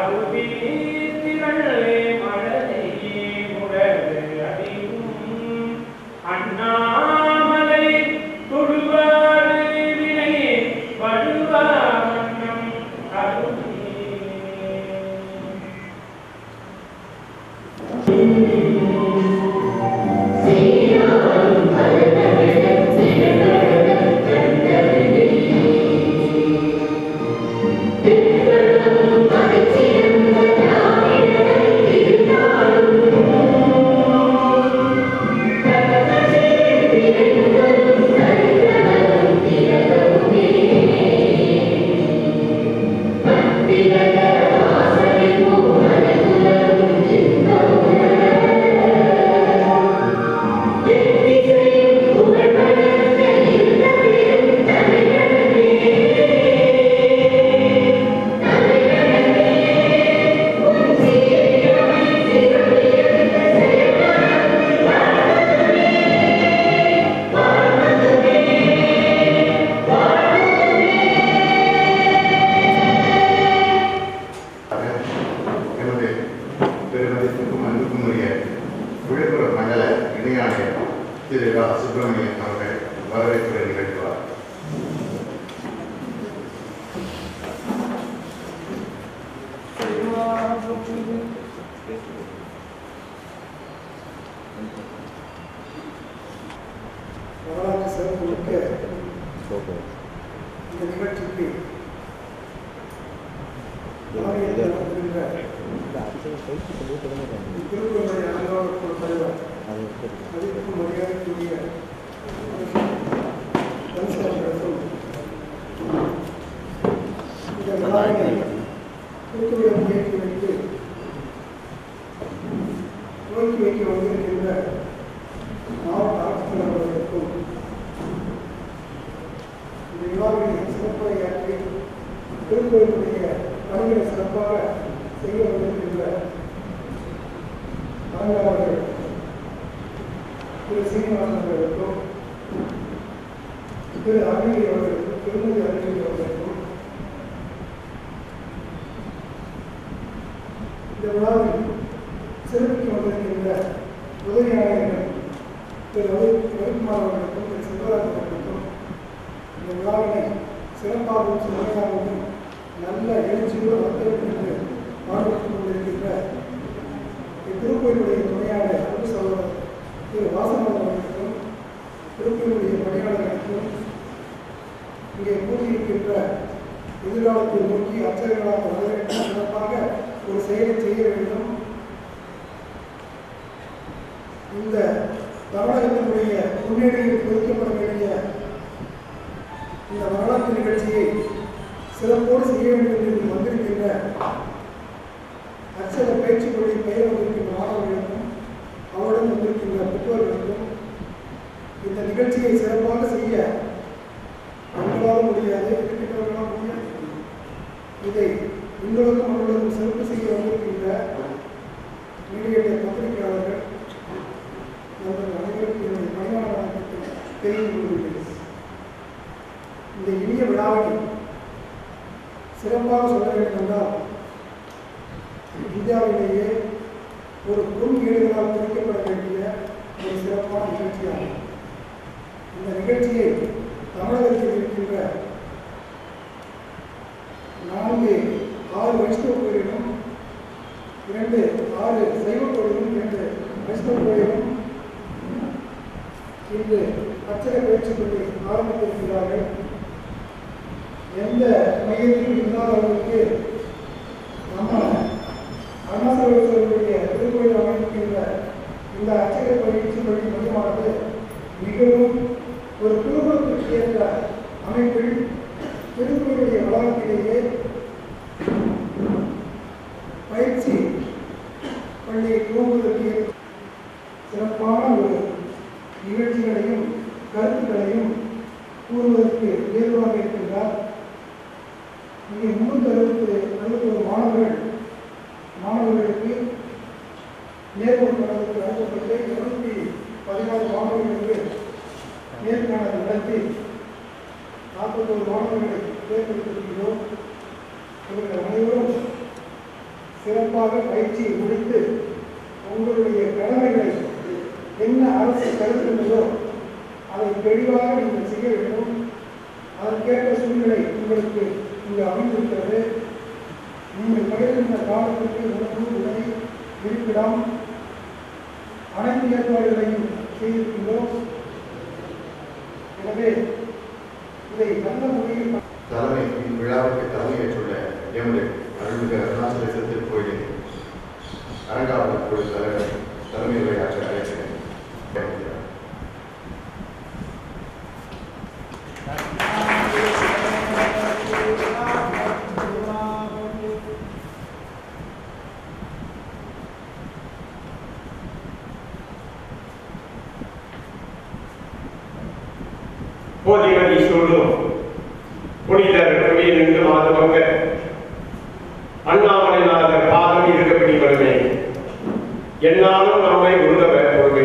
அண்ணாமலை தொழுவாறு வினை வழுவா வண்ணம் அருளே எனது பெருமதிப்புக்கும் அன்புக்கும் உரிய விழுப்புரம் மண்டல இணையாணையர் திரு ரா சுப்பிரமணியன் அவர்கள் வரவேற்புரை நிகழ்த்துவார் வரலாற்று சிறப்பு மிக்க இந்த நிகழ்ச்சிக்கு தலைமையேற்று நடத்துகின்ற திருக்குறளுடைய அலங்கார குழு தலைவர் மதிப்புக்கும் மரியாதைக்குரிய கன்சலர்களுக்கும் இந்த விழாவினை தூக்கிவிடம் ஏற்றி வைத்து துவக்கி வைக்க வந்திருக்கின்ற மாவட்ட ஆட்சித்தலைவர் அவர்களுக்கும் இந்த விழாவினை சிறப்புரையாற்றி திருக்கோயிலுடைய பணிகளை சிறப்பாக செய்ய வந்திருக்கின்ற அலங்காரர்கள் திரு சீனிவாசன் அவர்களுக்கும் திரு அருணகிரி அவர்களுக்கும் திருமதி அருணகிரி அவர்களுக்கும் இந்த விழாவில் சிறப்பிக்க வந்திருக்கின்ற உதவி ஆணையர்கள் திரு ரவி ரவிக்குமார் அவர்களுக்கும் திரு சிவராஜ் அவர்களுக்கும் இந்த விழாவினை சிறப்பாகவும் சிறப்பாகவும் நல்ல எழுச்சியோடு மக்களுக்கு என்று பாடுபட்டுக் கொண்டிருக்கின்ற இத்திருக்கோயிலுடைய துணையாளர் அன்பு சகோதரர் திரு வாசனன் அவர்களுக்கும் திருக்கோயிலுடைய பணியாளர்களுக்கும் இங்கே கூடியிருக்கின்ற எதிர்காலத்தை நோக்கி அச்சர்களாக வர வேண்டும் சிறப்பாக ஒரு செயலை செய்ய வேண்டும் இந்த தமிழகத்தினுடைய முன்னேறியில் குறிக்கப்பட வேண்டிய இந்த வரலாற்று நிகழ்ச்சியை சிறப்போடு செய்ய வேண்டும் என்று வந்திருக்கின்ற அச்சல பயிற்சிகளுடைய பெயர் வந்திருக்கின்ற மாணவர்களுக்கும் அவருடன் வந்திருக்கின்ற பெற்றோர்களுக்கும் இந்த நிகழ்ச்சியை சிறப்பாக செய்ய உங்களால் முடியாது இருக்கின்றவர்களால் முடியாது இதை உங்களுக்கும் அவர்களுக்கும் சிறப்பு செய்ய வந்திருக்கின்ற மீடியேட்டர் பத்திரிகையாளர்கள் நண்பர்கள் அனைவருக்கும் என்னுடைய பணியான வணக்கத்தை தெரிவித்துக் கொள்கிறேன் இந்த இனிய விழாவை சிறப்பாக சொல்ல வேண்டும் என்றால் இந்தியாவிலேயே ஒரு குறுங்கீடுகளால் குறிக்கப்பட வேண்டிய ஒரு சிறப்பான நிகழ்ச்சியாகும் இந்த நிகழ்ச்சியை தமிழகத்தில் இருக்கின்ற நான்கு ஆறு வைஷ்ணவ கோயிலும் இரண்டு ஆறு சைவ கோயிலும் இரண்டு வைஷ்ணவ கோயிலும் இன்று அச்சக பயிற்சி பள்ளி ஆரம்பித்திருக்கிறார்கள் எந்த மையத்திலும் இல்லாதவர்களுக்கு நம்ம அருணாசலேஸ்வரருடைய திருக்கோயில் அமைக்கின்ற இந்த அச்சக பயிற்சி பள்ளி மையமானது மிகவும் ஒரு குடும்பத்திற்கு ஏற்ற அமைப்பில் திருக்கோயிலுடைய வளாகத்திலேயே பயிற்சி பள்ளியை துவங்குவதற்கு ஏற்ற சிறப்பான ஒரு நிகழ்ச்சிகளையும் கருத்துக்களையும் கூறுவதற்கு ஏதுவாக இருக்கின்றார் இங்கே முன்னூத்தி அறுபத்தி அறுபத்தொரு மாணவர்கள் மாணவர்களுக்கு நேர்முகத்திற்கு அனுப்பப்பட்டு இருநூத்தி பதினாறு மாணவர்களுக்கு நேர்காணல் நடத்தி நாற்பத்தோரு மாணவர்களை தேர்ந்தெடுத்திருக்கிறோம் இவர்கள் அனைவரும் சிறப்பாக பயிற்சி முடித்து உங்களுடைய கடமைகளை என்ன அரசு கருதுகிறதோ அதை தெளிவாக நீங்கள் செய்ய வேண்டும் அதற்கேற்ற சூழ்நிலை உங்களுக்கு இங்கு அமைந்திருக்கிறது நீங்கள் பயிர்கின்ற காலத்திற்கு உணவு உடை இருப்பிடம் அனைத்து ஏற்பாடுகளையும் செய்திருக்கின்றோம் எனவே இதை நல்ல முறையில் தலைமை இவ்விழாவுக்கு தலைமையேற்றுள்ள எமது அருள்மிகு அருணாச்சலேஸ்வரர் திருக்கோயிலின் அரங்காவலர் குழு தலைவர் தலைமை உரையாற்ற அழைக்கிறேன் போதிமதி சொல்லும் புனிதர் புனிதென்று மாதவங்க அண்ணாமலைநாதர் பாதம் இருக்கப்படி வருமே என்னாலும் நம்மை உருதவ பொறுமை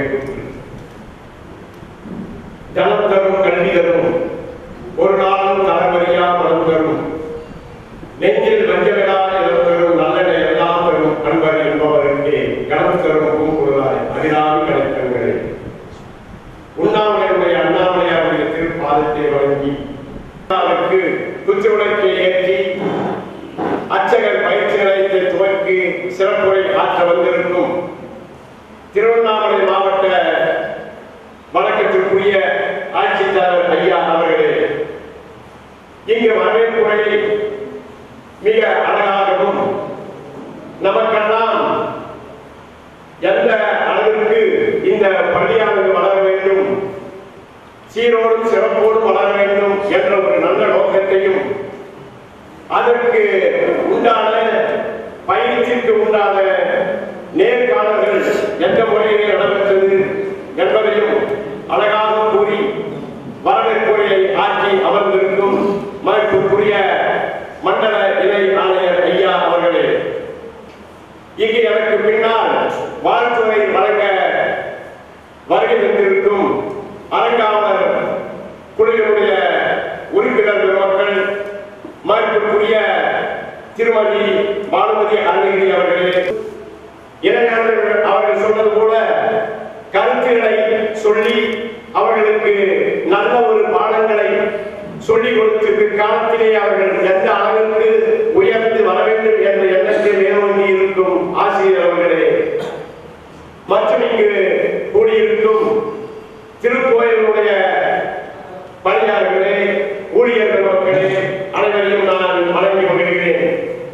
தனம் தரும் கல்வி தரும் ஒரு நாளும் தரவரியா மனம் தரும் நெஞ்சில் வஞ்சமிடா இடம் தரும் நல்லெண்ண எல்லாம் தரும் அன்பர் என்பவருக்கு கணம் தரும் பூங்குழலாய் அதிராமி கணக்கங்களே உண்ணாமலையுடைய அண்ணாமலையாருடைய திருப்பாதத்தை வழங்கி அவருக்கு குத்துவிளக்கை ஏற்றி அர்ச்சகர் பயிற்சி நிலையத்தை துவக்கி சிறப்புரை ஆற்ற வந்திருக்கும் திருவண்ணாமலை மாவட்ட வழக்கத்திற்குரிய ஆட்சித்தலைவர் ஐயா அவர்களே இங்கு வரவேற்புரை மிக அழகாகவும் நமக்கெல்லாம் எந்த அளவிற்கு இந்த பள்ளியானது வளர வேண்டும் சீரோடும் சிறப்போடும் வளர வேண்டும் என்ற ஒரு நல்ல நோக்கத்தையும் அதற்கு உண்டான பயணத்திற்கு உண்டான நேர்காணல்கள் எந்த முறையிலே நடைபெற்றது என்பதையும் அழகாக கூறி வரவேற்புரையை ஆற்றி அமர்ந்திருக்கும் மதிப்புக்குரிய மண்டல இணை ஆணையர் ஐயா அவர்களே இங்கு எனக்கு பின்னால் வாழ்த்துறை வழங்க வருகை தந்திருக்கும் அரங்காவலர் குழுவினுடைய உறுப்பினர் பெருமக்கள் மதிப்புக்குரிய திருமதி பானுமதி அருணகிரி அவர்களே இளைஞர்கள் அவர்கள் சொன்னது போல கருத்துக்களை சொல்லி அவர்களுக்கு நல்ல ஒரு பாடங்களை சொல்லிக் கொடுத்து பிற்காலத்திலே அவர்கள் எந்த அளவிற்கு உயர்ந்து வர வேண்டும் என்ற எண்ணத்தில் மேலோங்கி இருக்கும் ஆசிரியர் அவர்களே மற்றும் இங்கு கூடியிருக்கும் திருக்கோயிலுடைய பணியாளர்களே ஊழியர்கள் மக்களே அனைவரையும் நான் வழங்கி கொள்கிறேன்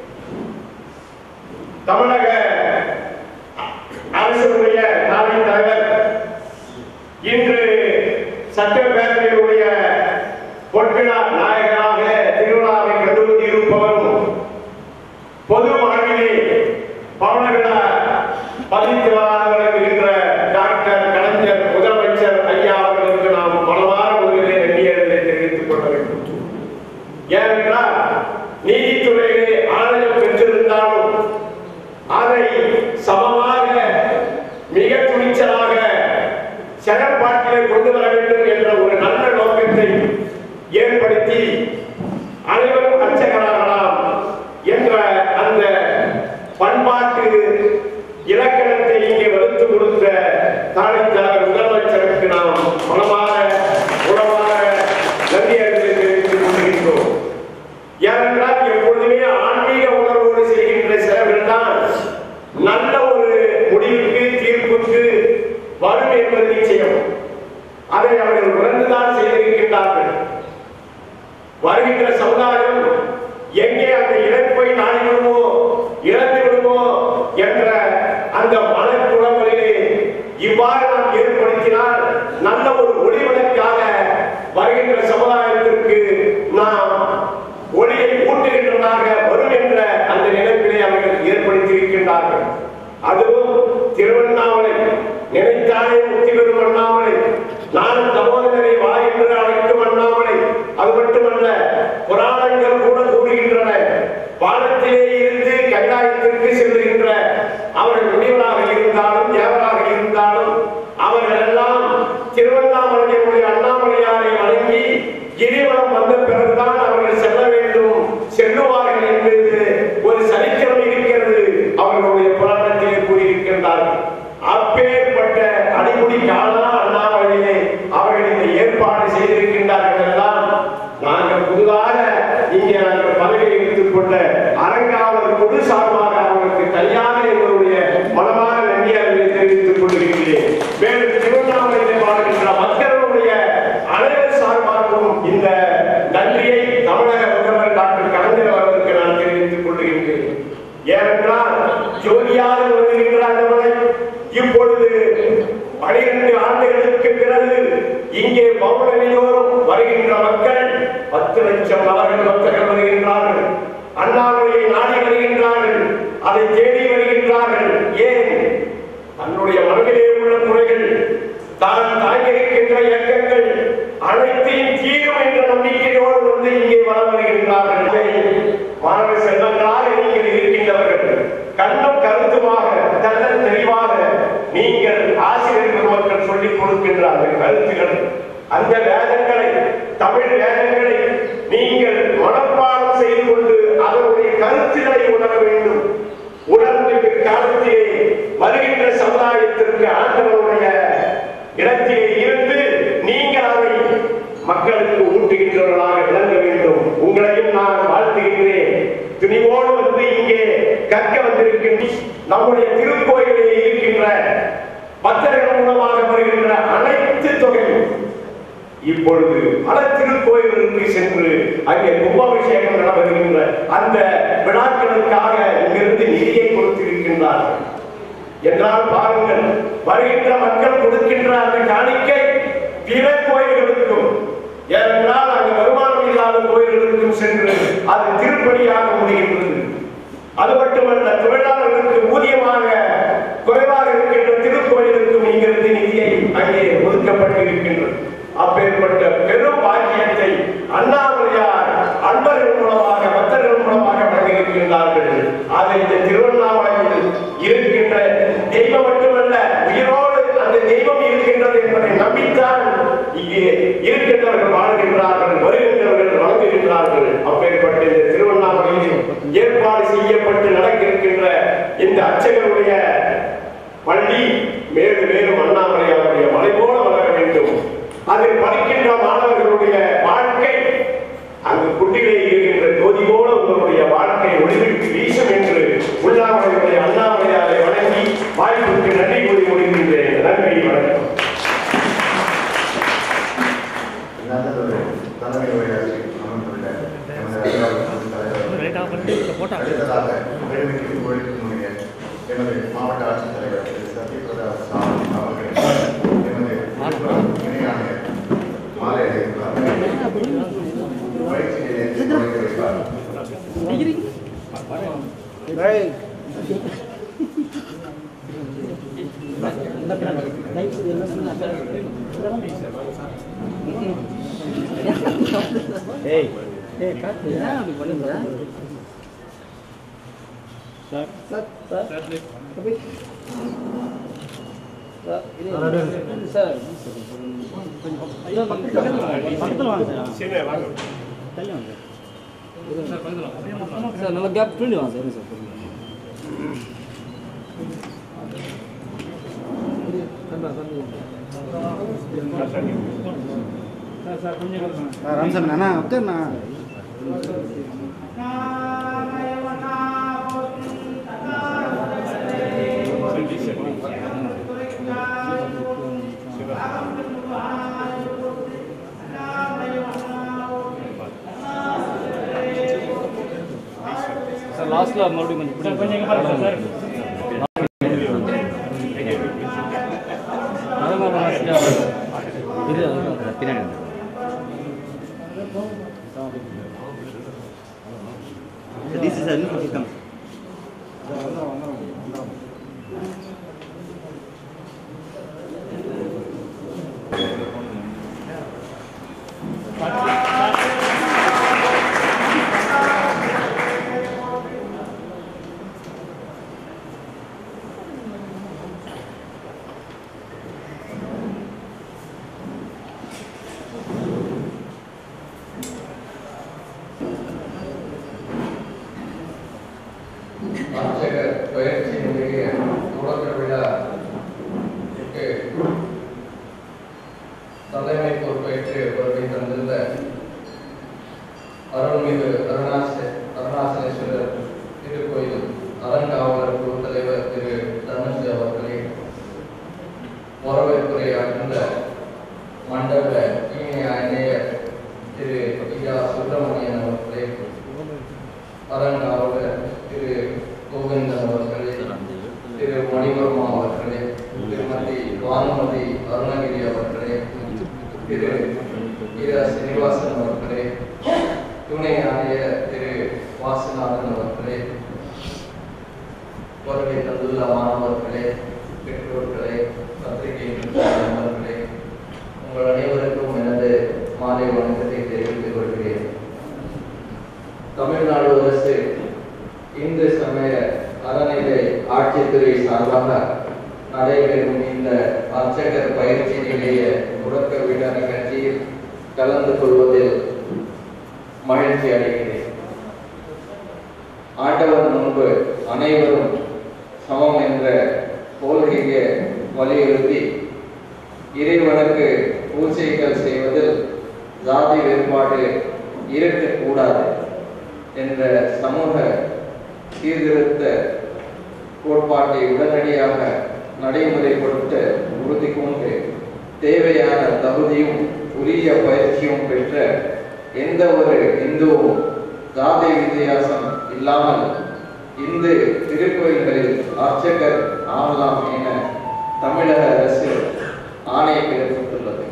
தமிழக அரசுடைய தலைமை தலைவர் இன்று சட்டப்பேரவையினுடைய பொற்விழா நாயகராக திருவிழாவை கண்டு இருப்பவரும் பொது வாழ்விலே பவனவிழா பதித்து வருகின்ற டாக்டர் கலைஞர் முதலமைச்சர் ஐயா அவர்களுக்கு நாம் பலவார முதலிலே நன்றியர்களை தெரிவித்துக் கொள்ள வேண்டும் ஏனென்றால் நீதித்துறையிலே ஆணையம் பெற்றிருந்தாலும் அதை சமமாக மிக துணிச்சலாக செயல்பாட்டிலே கொண்டு வர வேண்டும் என்ற ஒரு நல்ல நோக்கத்தை ஏற்படுத்தி அனைவரும் அர்ச்சகராகலாம் என்ற அந்த பண்பாட்டு இலக்கணத்தை இங்கே வகுத்து கொடுத்த தாழைத்தார் முதலமைச்சருக்கு நாம் மனமாக உணவாக நன்றி அறிவித்து தெரிவித்துக் கொண்டிருக்கிறோம் ஏனென்றால் எப்பொழுதுமே ஆன்மீக உணர்வோடு செய்கின்ற செயல்கள் தான் நல்ல ஒரு முடிவுக்கு தீர்ப்புக்கு வரும் என்பது நிச்சயம் அதை அவர்கள் உணர்ந்துதான் செய்திருக்கின்றார்கள் வருகின்ற சமுதாயம் எங்கே அந்த இழப்பை நாடி விடுமோ இழந்து விடுமோ என்ற அந்த மனக்குழம்பலிலே இவ்வாறு நாம் ஏற்படுத்தினால் நல்ல ஒரு ஒளிவிளக்காக வருகின்ற சமுதாயத்திற்கு நாம் ஒளியை ஊட்டுகின்றதாக வரும் என்ற அந்த நினைப்பிலே அவர்கள் ஏற்படுத்தியிருக்கின்றார்கள் அதுவும் திருவண்ணாமலை நினைத்தாலே முக்தி பெறும் அண்ணாமலை நானும் தமோதரரை வா என்று அழைக்கும் அண்ணாமலை அது மட்டுமல்ல புராணங்கள் கூட கூறுகின்றன வானத்திலே இருந்து கைலாயத்திற்கு செல்லுகின்ற அவர்கள் முனிவராக இருந்தாலும் தேவராக இருந்தாலும் அவர்கள் எல்லாம் திருவண்ணாமலையுடைய அண்ணாமலையாரை வணங்கி கிரிவலம் வந்த பிறகுதான் அவர்கள் செல்ல வேண்டும் செல்லுவார்கள் என்பது ஒரு சரித்திரம் இருக்கிறது அவர்களுடைய புராணத்திலே கூறியிருக்கின்றார்கள் அப்பேற்பட்ட அடிமுடி காணா அண்ணாமலையிலே அவர்கள் இந்த ஏற்பாடு செய்திருக்கின்றார்கள் எல்லாம் நாங்கள் புதிதாக இங்கே நாங்கள் பதவியை எடுத்துக் கொண்ட அரங்காவலர் குழு சார்பாக அவர்களுக்கு கல்யாண எங்களுடைய மனமான நன்றி அறிவை தெரிவித்துக் கொண்டிருக்கிறேன் மேலும் திருவண்ணாமலையிலே வாழ்கின்ற மக்களுடைய அனைவர் சார்பாகவும் இந்த நன்றியை தமிழக முதல்வர் டாக்டர் கலைஞர் அவர்களுக்கு நான் தெரிவித்துக் கொள்கின்றேன் ஏனென்றால் ஜோதியாக வருகின்ற அந்த மலை இப்பொழுது பனிரெண்டு ஆண்டுகளுக்கு பிறகு இங்கே பௌர்ணமியோரும் வருகின்ற மக்கள் பத்து லட்சம் நபர்கள் பக்தர்கள் வருகின்றார்கள் அண்ணாமலையை நாடி வருகின்றார்கள் அதை தேடி வருகின்றார்கள் ஏன் தன்னுடைய மனதிலே உள்ள குறைகள் தான் தாங்கியிருக்கின்ற இயக்கங்கள் அனைத்தையும் தீரும் என்ற நம்பிக்கையோடு வந்து இங்கே வளம் வருகின்றார்கள் மாணவ செல்வங்களாக நீங்கள் இருக்கின்றவர்கள் கண்ணும் கருத்துமாக நல்ல தெளிவாக நீங்கள் ஆசிரியர் பெருமக்கள் சொல்லிக் கொடுக்கின்றார்கள் கருத்துக்கள் அந்த வேதங்களை தமிழ் வேதங்களை நீங்கள் மனப்பாடம் செய்து கொண்டு அதனுடைய கருத்துக்களை உணர வேண்டும் உணர்ந்து பிற்காலத்திலே வருகின்ற சமுதாயத்திற்கு ஆண்டவருடைய இடத்திலே இருந்து நீங்கள் அதை மக்களுக்கு ஊட்டுகின்றவர்களாக விளங்க வேண்டும் உங்களையும் நான் வாழ்த்துகின்றேன் துணிவோடு வந்து இங்கே கற்க வந்திருக்கின்ற நம்முடைய திருக்கோயிலிலே இருக்கின்ற பக்தர்கள் மூலமாக வருகின்ற அனைத்து தொகையும் இப்பொழுது பல திருக்கோயில்களுக்கு சென்று அங்கே கும்பாபிஷேகம் நடைபெறுகின்ற அந்த விழாக்களுக்காக இங்கிருந்து நிதியை கொடுத்திருக்கின்றார்கள் என்றால் பாருங்கள் வருகின்ற மக்கள் கொடுக்கின்ற அந்த காணிக்கை பிற கோயில்களுக்கும் ஏனென்றால் அங்கு வருமானம் இல்லாத கோயில்களுக்கும் சென்று அது திருப்பணியாக முடிகின்றது அது மட்டுமல்ல தொழிலாளர்களுக்கு ஊதியமாக குறைவாக இருக்கின்ற திருக்கோயிலுக்கும் இங்கிருந்து நிதியை அங்கே ஒதுக்கப்பட்டிருக்கின்றது அப்பேற்பட்ட பெரும் பாக்கியத்தை அண்ணாமலையார் அன்பர்கள் மூலமாக பக்தர்கள் மூலமாக வழங்கியிருக்கின்றார்கள் அதை இந்த திருவண்ணாமலையில் இருக்கின்ற தெய்வம் மட்டுமல்ல உயிரோடு அந்த தெய்வம் இருக்கின்றது என்பதை நம்பித்தான் இங்கே இருக்கின்றவர்கள் வாழ்கின்றார்கள் வருகின்றவர்கள் வழங்குகின்றார்கள் அப்பேற்பட்ட இந்த திருவண்ணாமலையில் ஏற்பாடு செய்யப்பட்டு நடக்க இருக்கின்ற இந்த அர்ச்சகருடைய பள்ளி மேலும் மேலும் அண்ணாமலையாருடைய மலை போல வளர வேண்டும் அதில் படிக்கின்ற மாணவர்களுடைய வாழ்க்கை அங்கு குட்டிலே இருக்கின்ற ஜோதி போல உங்களுடைய வாழ்க்கை ஒளிவிட்டு வீசும் என்று உள்ளாமலையுடைய அண்ணாமலையாரை வணங்கி வாய்ப்புக்கு நன்றி கூறி முடிக்கின்றேன் நன்றி வணக்கம் நல்லதொரு தலைமை உரையாற்றி அமர்ந்துள்ள எமது அறிவாளர் தலைவர் அடுத்ததாக பெருமைக்கு புகழ்ச்சிக்குரிய எமது மாவட்ட ஆட்சித்தலைவர் திரு சத்யபிரதா சாமி அவர்கள் எமது விழுப்புரம் இணை ஆணையர் மாலை அணிவிப்பார் பயிற்சி நிலையத்தை தொடங்கி வைப்பார் சின்ன வாங்க சார் நல்ல கேப் பின்னாடி வாங்க சார் சார் ராம்சாமி அண்ணா உட்காருண்ணா சார் லாஸ்ட்டில் மறுபடியும் கொஞ்சம் கொஞ்சம் எங்கே பாருங்க சார் இது பின்னாடி டிசி சார் இன்னும் கொஞ்சம் அர்ச்சகர் பயிற்சி பானுமதி அருணகிரி அவர்களே திரு இரா சீனிவாசன் அவர்களே துணை ஆணையர் திரு வாசுநாதன் அவர்களே வருகை தந்துள்ள மாணவர்களே பெற்றோர்களே பத்திரிகை நண்பர்களே உங்கள் அனைவருக்கும் எனது மாலை வணக்கத்தை தெரிவித்துக் கொள்கிறேன் தமிழ்நாடு அரசு இந்து சமய அறநிலை ஆட்சித்துறை சார்பாக நடைபெறும் இந்த அர்ச்சகர் பயிற்சி நிலைய முடக்க விழா நிகழ்ச்சியில் கலந்து கொள்வதில் மகிழ்ச்சி அடைகிறேன் ஆண்டவர் முன்பு அனைவரும் சமம் என்ற கொள்கையை வலியுறுத்தி இறைவனுக்கு பூஜைகள் செய்வதில் ஜாதி வேறுபாடு இருக்கக்கூடாது என்ற சமூக சீர்திருத்த கோட்பாட்டை உடனடியாக நடைமுறைப்படுத்த உறுதி கொண்டு தேவையான தகுதியும் உரிய பயிற்சியும் பெற்ற எந்த ஒரு இந்துவும் ஜாதி வித்தியாசம் இல்லாமல் இந்து திருக்கோயில்களில் அர்ச்சகர் ஆகலாம் என தமிழக அரசு ஆணை பிறப்பித்துள்ளது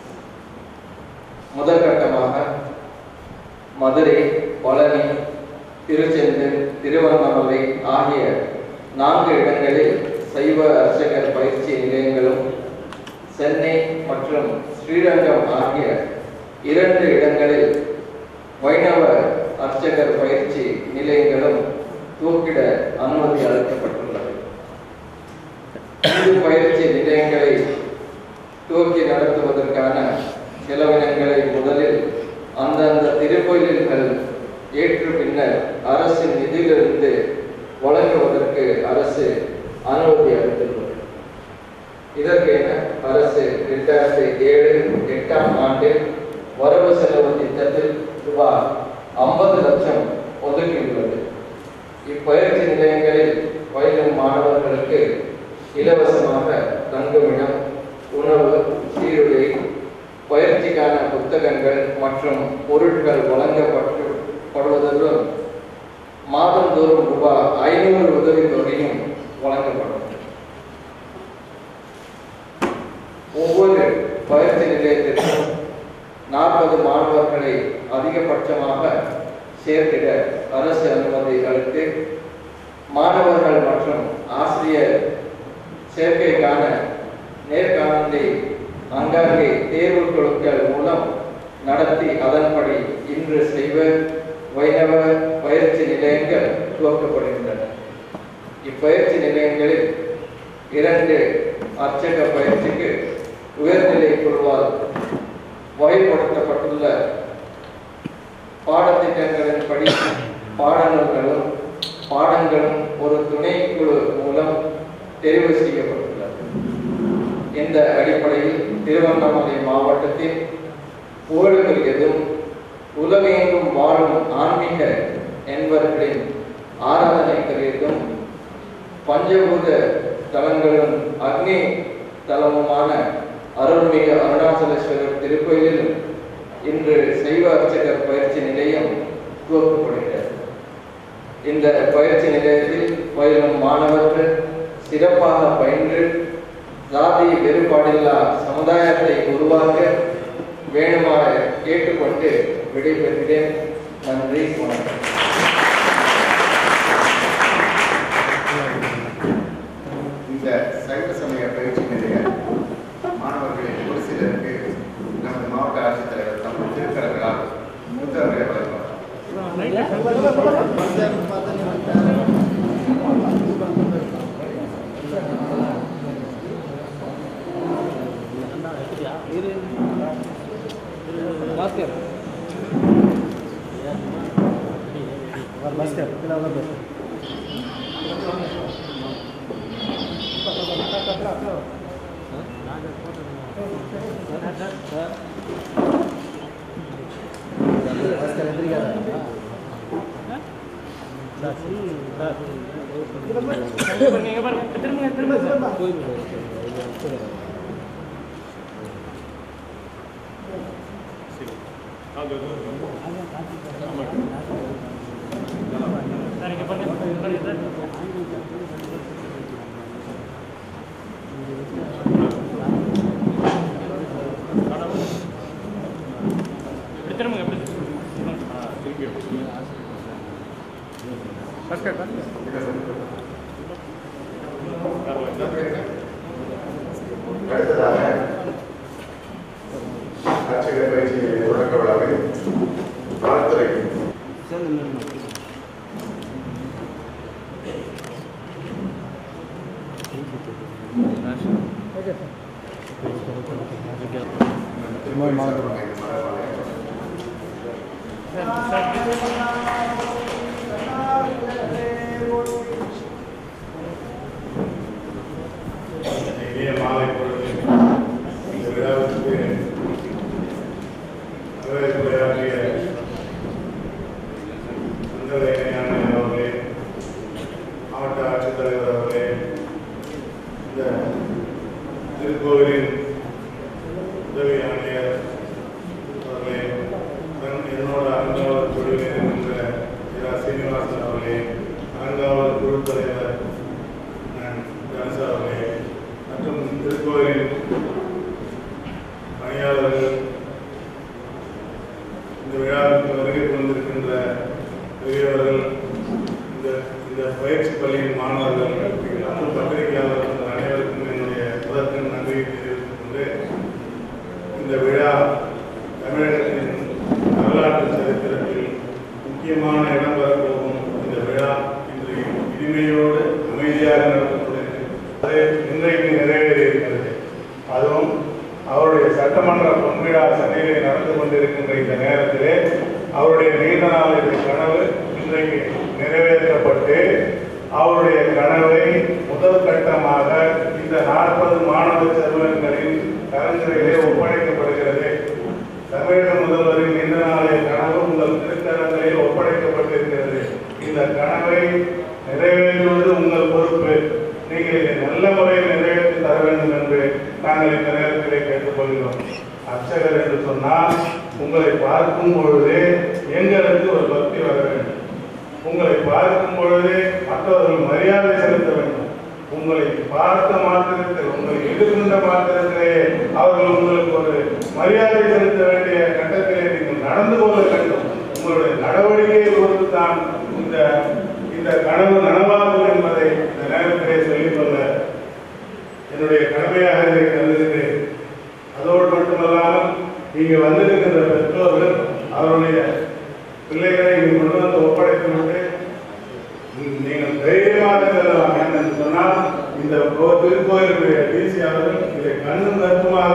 முதற்கட்டமாக மதுரை பழனி திருச்செந்தூர் திருவண்ணாமலை ஆகிய நான்கு இடங்களில் சைவ அர்ச்சகர் பயிற்சி நிலையங்களும் சென்னை மற்றும் ஸ்ரீரங்கம் ஆகிய இரண்டு இடங்களில் வைணவ அர்ச்சகர் பயிற்சி நிலையங்களும் தூக்கிட அனுமதி அளிக்கப்பட்டுள்ளது இந்து பயிற்சி நிலையங்களை துவக்கி நடத்துவதற்கான செலவினங்களை முதலில் அந்தந்த திருக்கோயில்கள் ஏற்று பின்னர் அரசின் நிதியிலிருந்து வழங்குவதற்கு அரசு அனுமதி அளித்துள்ளது இதற்கென அரசு இரண்டாயிரத்தி ஏழு எட்டாம் ஆண்டில் வரவு செலவு திட்டத்தில் ரூபாய் ஐம்பது லட்சம் ஒதுக்கியுள்ளது இப்பயிற்சி நிலையங்களில் பயிலும் மாணவர்களுக்கு இலவசமாக தங்குமிடம் உணவு சீருடை பயிற்சிக்கான புத்தகங்கள் மற்றும் பொருட்கள் வழங்கப்பட்டு படுவதுடன் மாதந்தோறும் ரூபாய் ஐநூறு உதவித்தொகையும் வழங்கப்படும் ஒவ்வொரு பயிற்சி நிலையத்திற்கும் நாற்பது மாணவர்களை அதிகபட்சமாக சேர்த்திட அரசு அனுமதி அளித்து மாணவர்கள் மற்றும் ஆசிரியர் சேர்க்கைக்கான நேர்காணலை அங்காங்கே தேர்வு குழுக்கள் மூலம் நடத்தி அதன்படி இன்று செய்வ வைணவ பயிற்சி நிலையங்கள் துவக்கப்படுகின்றன இப்பயிற்சி நிலையங்களில் இரண்டு அர்ச்சக பயிற்சிக்கு உயர்நிலை குழுவால் வகைப்படுத்தப்பட்டுள்ள பாடத்திட்டங்களின்படி பாடநூல்களும் பாடங்களும் ஒரு துணைக்குழு மூலம் தெரிவு செய்யப்பட்டுள்ளது இந்த அடிப்படையில் திருவண்ணாமலை மாவட்டத்தில் புகழுக்குரியதும் உலகெங்கும் வாழும் ஆன்மீக என்பவர்களின் ஆராதனைக்குரியதும் பஞ்சபூத தலங்களும் அக்னி தலமுமான அருள்மிகு அருணாச்சலேஸ்வரர் திருக்கோயிலிலும் இன்று சைவ அர்ச்சகர் பயிற்சி நிலையம் துவக்கப்படுகிறது இந்த பயிற்சி நிலையத்தில் பயிலும் மாணவர்கள் சிறப்பாக பயின்று ஜாதி வேறுபாடில்லா சமுதாயத்தை உருவாக்க வேணுமாறு கேட்டுக்கொண்டு விடைபெறுகிறேன் நன்றி வணக்கம் இந்த சைவ சமய பயிற்சி நிலைய மாணவர்களின் ஒரு சிலருக்கு நமது மாவட்ட ஆட்சித்தலைவர் தம் திருக்கரங்களால் புத்தகங்களை வழங்குவார் பாஸ்கர் ஆ அடுத்ததாக அர்ச்சகர் பயிற்சி தொடக்க விழாவில் வாழ்த்துறை சார் இந்த மாதிரி திருமண மாவட்ட இனிய மாலை பொழுது இந்த விழாவுக்கு வரவேற்புரையாற்றிய மண்டல இணையாளர் அவர்களே மாவட்ட ஆட்சித்தலைவர் அவர்களே இந்த திருக்கோவிலின் உதவி ஆணையர் அவர்களே உடன் என்னோட அறங்காவல் குழுவில் இருக்கின்ற இரா சீனிவாசன் அவர்களே அறங்காவல் குழு தலைவர் நான் கணேசா அவர்களே மற்றும் திருக்கோயிலின் பணியாளர்கள் இந்த விழாவுக்கு வருகை கொண்டிருக்கின்ற பெரியவர்கள் இந்த இந்த பயிற்சி பள்ளியின் மாணவர்கள் மற்றும் பத்திரிகையாளர்கள் அனைவருக்கும் என்னுடைய முதற்கண் நன்றியை தெரிவித்துக் கொண்டு இந்த விழா தமிழகத்தின் வரலாற்று சரித்திரத்தில் முக்கியமான இடம் பெறப்போகும் இந்த விழா இன்று இனிமையோடு அமைதியாக நடத்தப்படுகிறது அது இன்றைக்கு நிறைவேறியிருக்கிறது அதுவும் அவருடைய சட்டமன்ற பொன்விழா சபையிலே நடந்து கொண்டிருக்கின்ற இந்த நேரத்திலே அவருடைய நீண்ட நாளுடைய கனவு இன்றைக்கு நிறைவேற்றப்பட்டு அவருடைய கனவை முதல் கட்டமாக இந்த நாற்பது மாணவ செல்வங்களின் கரங்களிலே ஒப்படைக்கப்படுகிறது தமிழக முதல்வரின் நீண்ட நாளைய கனவு உங்கள் திருக்கரங்களில் ஒப்படைக்கப்பட்டிருக்கிறது இந்த கனவை நிறைவேற்றுவது உங்கள் பொறுப்பு நீங்கள் இதை நல்ல முறையில் நிறைவேற்றி தர வேண்டும் என்று நாங்கள் இந்த நேரத்திலே கேட்டுக்கொள்கிறோம் அர்ச்சகர் என்று சொன்னால் உங்களை பார்க்கும் பொழுது எங்களுக்கு ஒரு பக்தி வர வேண்டும் உங்களை பார்க்கும் பொழுது மற்றவர்கள் மரியாதை செலுத்த வேண்டும் உங்களை பார்த்த மாத்திரத்தில் உங்களை எதிர்கொண்ட மாத்திரத்திலே அவர்கள் உங்களுக்கு ஒரு மரியாதை செலுத்த வேண்டிய கட்டத்திலே நீங்கள் நடந்து கொள்ள வேண்டும் உங்களுடைய நடவடிக்கையை பொறுத்து தான் இந்த இந்த கனவு நனவாகும் என்பதை இந்த நேரத்திலே சொல்லிக்கொள்ள என்னுடைய கடமையாக இதை கருதுகிறேன் அதோடு மட்டுமல்லாமல் இங்கே வந்திருக்கின்ற பெற்றோர்கள் அவருடைய பிள்ளைகளை இங்கு கொண்டு வந்து ஒப்படைத்து விட்டு நீங்கள் தைரியமாக செல்லலாம் ஏனென்று சொன்னால் இந்த கோ- திருக்கோயிலுடைய டிசி அவர்கள் இதை கண்ணும் கருத்துமாக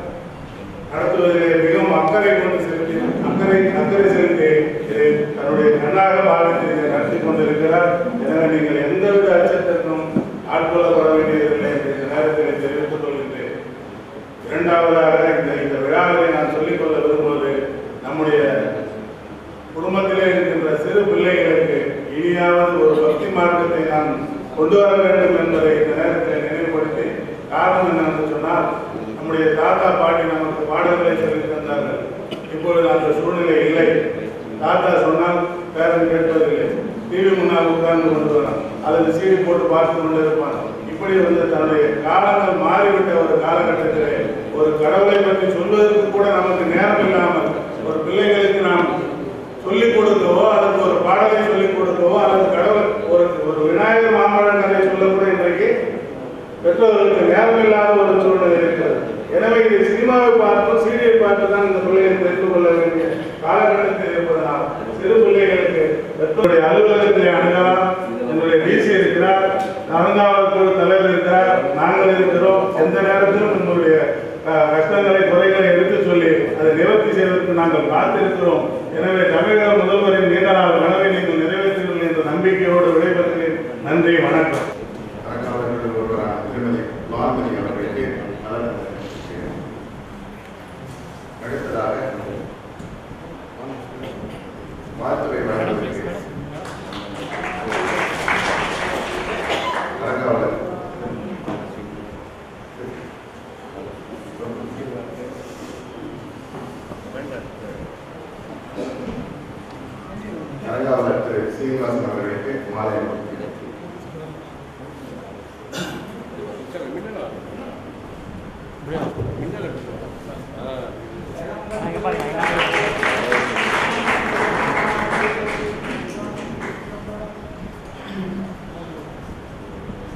நடத்துவதிலே மிகவும் அக்கறை கொண்டு செலுத்தி அக்கறை அக்கறை செலுத்தி இதை தன்னுடைய கண்ணாக பாவித்து இதை நடத்தி கொண்டிருக்கிறார் எனவே நீங்கள் எந்தவித அச்சத்திற்கும் ஆட்கொள்ளப்பட வேண்டியதில்லை என்று இந்த நேரத்தில் தெரிவித்துக் கொள்கின்றேன் இரண்டாவதாக இந்த இந்த விழாவை நான் சொல்லிக்கொள்ள விரும்புவது நம்முடைய குடும்பத்திலே இருக்கின்ற சிறு பிள்ளைகளுக்கு இனியாவது ஒரு பக்தி மார்க்கத்தை நாம் கொண்டு வர வேண்டும் என்பதை இந்த நேரத்தில் நினைவுபடுத்தி காரணம் என்னவென்று சொன்னால் நம்முடைய தாத்தா பாட்டி நமக்கு பாடல்களை சொல்லித் தந்தார்கள் இப்பொழுது அந்த சூழ்நிலை இல்லை தாத்தா சொன்னால் பேரன் கேட்பதில்லை டிவி முன்னால் உட்கார்ந்து கொண்டு வரான் அதில் சீடி போட்டு பார்த்து கொண்டு இருப்பான் இப்படி வந்து தன்னுடைய காலங்கள் மாறிவிட்ட ஒரு காலகட்டத்திலே ஒரு கடவுளை பற்றி சொல்வதற்கு கூட நமக்கு நேரம் இல்லாமல் ஒரு பிள்ளைகளுக்கு நாம் சொல்லிக் கொடுக்கவோ அதற்கு ஒரு பாடலை சொல்லிக் கொடுக்கவோ அல்லது கடவுள் ஒரு ஒரு விநாயகர் மாமழன் கதை சொல்லக்கூட இன்றைக்கு பெற்றோர்களுக்கு நேரம் இல்லாத ஒரு சூழ்நிலை இருக்கிறது எனவே இது சினிமாவை பார்த்து சீரியல் பார்த்து தான் இந்த பிள்ளைகளை தெரிந்து கொள்ள வேண்டிய காலகட்டத்தில் இருப்பதனால் சிறு பிள்ளைகளுக்கு பெற்றோருடைய அலுவலகத்தை அணுகலாம் என்னுடைய டிசி இருக்கிறார் அறங்காவல் குழு தலைவர் இருக்கிறார் நாங்கள் இருக்கிறோம் எந்த நேரத்திலும் உங்களுடைய அஹ், கஷ்டங்களை குறைகளை எடுத்துச் சொல்லி அதை நிவர்த்தி செய்வதற்கு நாங்கள் காத்திருக்கிறோம் எனவே தமிழக முதல்வரின் நீண்ட நாள் கனவை நீங்கள் நிறைவேற்றுவீர்கள் என்ற நம்பிக்கையோடு விடைபெறுகிறேன் நன்றி வணக்கம் அரங்காவலர்கள் ஒருவரான திருமதி பாரதி அவர்களுக்கு நலன் தெரிவிக்கிறேன். அடுத்ததாக வாழ்த்துறை வழங்குவதற்கு அரங்காவலர் அரங்காவலர் திரு சீனிவாசன் அவர்களுக்கு மாலை அணிவிக்கிறேன்.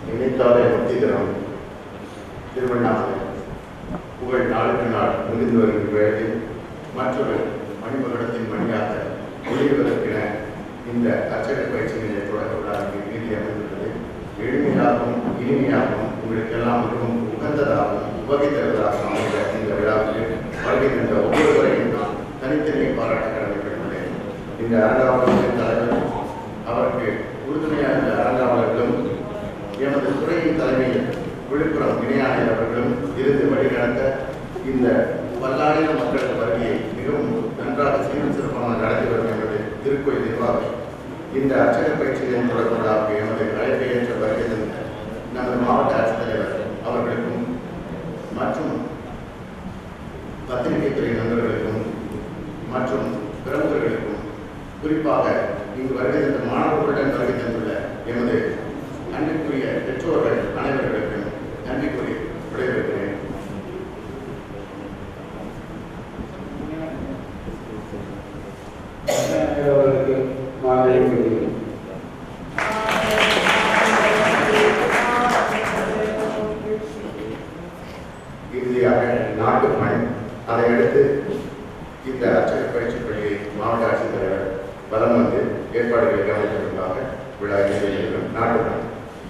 நினைத்தாலே முக்தி தரும் திருவண்ணாமலை புகழ் நாளுக்கு நாள் மிகுந்து வருகின்ற வேளையில் மற்றொரு மணிமகுடத்தின் மணியாக ஒளிவதற்கென இந்த அச்சக பயிற்சி நிலைய தொடக்க விழாவுக்கு நீதி அமைந்துள்ளது எளிமையாகவும் இனிமையாகவும் உங்களுக்கெல்லாம் மிகவும் உகந்ததாகவும் உபகித்தரதாகவும் அமைந்த இந்த விழாவுக்கு வருகை தந்த ஒவ்வொருவரையும் நான் தனித்தனியை பாராட்ட கடமைப்பட்டுள்ளேன் இந்த அரங்காவலத்தின் தலைவர் அவருக்கு உறுதுணையாக இருந்த அரங்காவலர்களும் எமது துறையின் தலைமையில் விழுப்புரம் இணையாணையர் அவர்களும் இருந்து வழிநடத்த இந்த பல்லாயிரம் மக்களது வருகையை மிகவும் நன்றாக சீரும் சிறப்பாக நடத்தி வரும் என்பது திருக்கோயில் நிர்வாகம் இந்த அச்சக பயிற்சிகளின் தொடர்பு விழாவுக்கு எமது அழைப்பை ஏற்ற வருகை தந்த நமது மாவட்ட ஆட்சித்தலைவர் அவர்களுக்கும் மற்றும் பத்திரிகை துறை நண்பர்களுக்கும் மற்றும் பிரமுகர்களுக்கும் குறிப்பாக இங்கு வருகை தந்த மாணவர்களுடன் வருகை தந்துள்ள எமது அன்பிற்குரிய பெற்றோர்கள் அனைவர்களுக்கும் நன்றி கூறி விடைபெறுகிறேன் அவர்களுக்கு மாலை கொடுக்கிறேன் இறுதியாக நாட்டுப்பண் அதையடுத்து இந்த அச்சக பயிற்சி பள்ளியை மாவட்ட ஆட்சித்தலைவர் வலம் வந்து ஏற்பாடுகளை கவனிப்பதற்காக விழா நிறைவேறும் நாட்டுப்பண்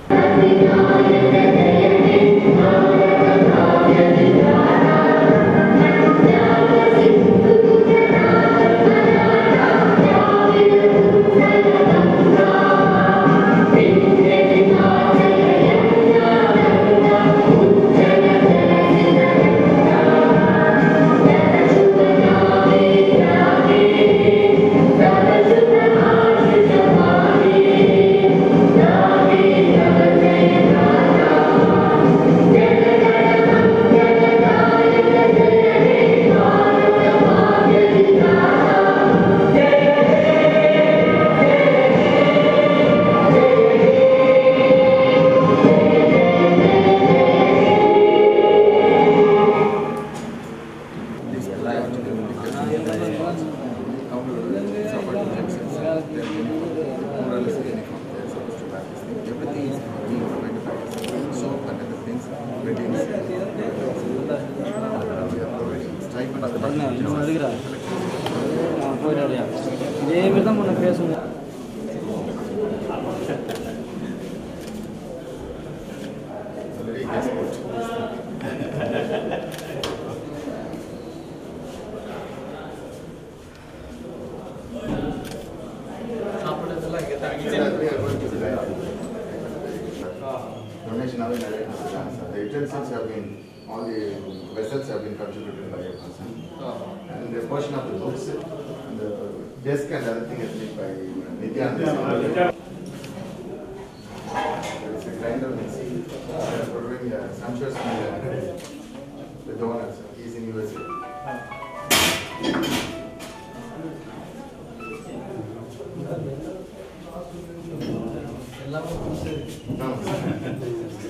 இன்னும் எடுக்கிறா நான் போயிட்டு வரையா இதே மாதிரி தான் முன்ன பேசுவோம் Donation have been arranged for that, sir. The utensils have been, all the vessels have been contributed by a person. And the portion of the books, and the desk and other thing has been by Nityananda. There is a grinder mixing, they are following a sumptuous meal. The donor, sir, he is in USA. No, sir.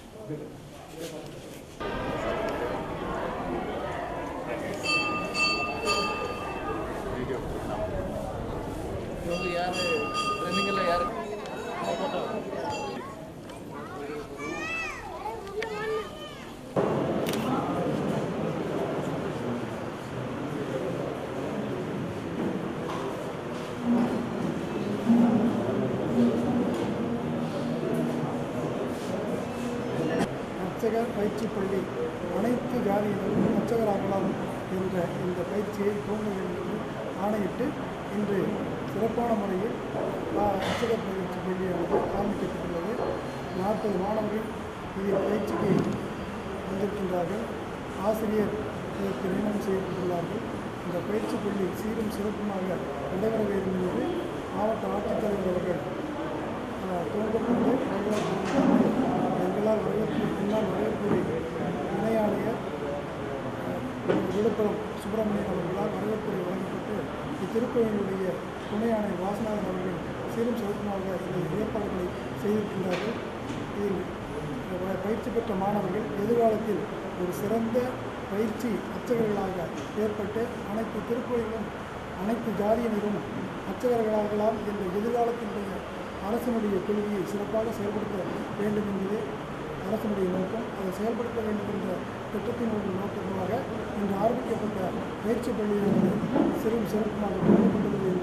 அர்ச்சகர் பயிற்சி பள்ளி அனைத்து ஜாதியினரும் அர்ச்சகராகலாம் என்ற இந்த பயிற்சியை துவங்க வேண்டும் என்று ஆணையிட்டு இன்று சிறப்பான முறையில் ஆ, அர்ச்சகர் பயிற்சி பள்ளியானது ஆரம்பிக்கப்பட்டுள்ளது நாற்பது மாணவர்கள் இதில் பயிற்சிக்கு வந்திருக்கின்றார்கள் ஆசிரியர் இதற்கு நியமனம் செய்யப்பட்டுள்ளார்கள் இந்த பயிற்சி பள்ளி சீரும் சிறப்புமாக நடைபெற வேண்டும் என்று மாவட்ட ஆட்சித்தலைவர் அவர்கள் துவங்கப்பட்டு எங்களால் வரவேற்பு என்னால் வரவேற்புரை இணை ஆணையர் அஹ், விழுப்புரம் சுப்பிரமணியன் அவர்களால் வரவேற்புரை வழங்கப்பட்டு இத்திருக்கோயிலுடைய துணை ஆணையர் வாசநாதன் அவர்கள் சீரும் சிறப்புமாக இந்த ஏற்பாடுகளை செய்திருக்கின்றார்கள் இதில் அஹ், பயிற்சி பெற்ற மாணவர்கள் எதிர்காலத்தில் ஒரு சிறந்த பயிற்சி அர்ச்சகர்களாக ஏற்பட்டு அனைத்து திருக்கோயிலும் அனைத்து ஜாதியினரும் அர்ச்சகர்களாகலாம் என்ற எதிர்காலத்தினுடைய அரசனுடைய கொள்கையை சிறப்பாக செயல்படுத்த வேண்டும் என்பதே அரசனுடைய நோக்கம் அதை செயல்படுத்த வேண்டும் என்ற திட்டத்தின் ஒரு நோக்கமாக இன்று ஆரம்பிக்கப்பட்ட பயிற்சி பள்ளியானது சிறும் சிறப்புமாக கொண்டு கொண்டுள்ளது